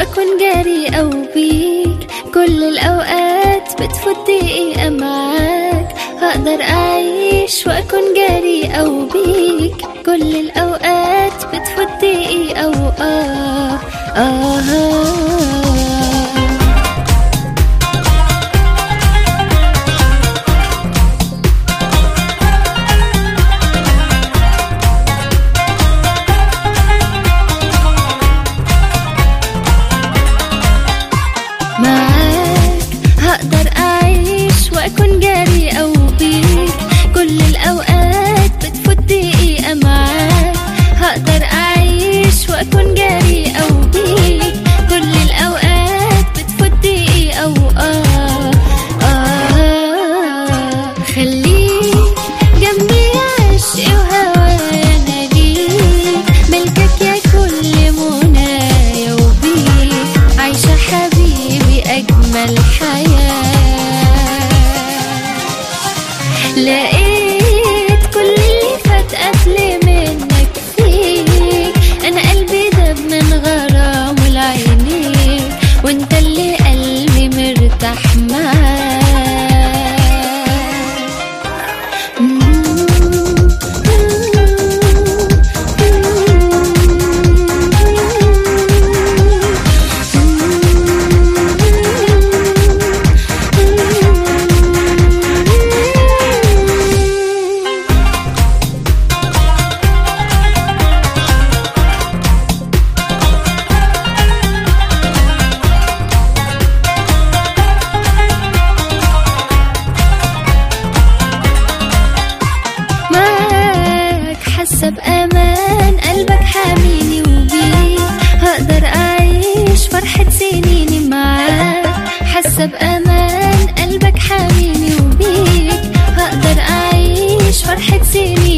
وأكون جاري أو بيك كل الأوقات بتفوت دقيقة معاك هقدر أعيش وأكون جاري أو بيك كل الأوقات بتفوت دقيقة وآه آه, آه معاك هقدر أعيش وأكون جاري أو بيك كل الأوقات بتفوت دقيقة معاك هقدر أعيش وأكون جاري أو بيك كل الأوقات بتفوت دقيقة وآه آه خليك جنبي يا عشقي وهوايا أنا ليك ملكك يا كل منايا وبيك عايشة حبيبي أجمل حياة لقيت كل اللي فات قبل منك فيك أنا قلبي دب من غرام العينيك وانت اللي قلبي مرتاح معاك معاك حاسة بأمان قلبك حاميني وبيك هقدر أعيش فرحة سنيني معاك حاسة بأمان قلبك حاميني وبيك هقدر أعيش فرحة سنيني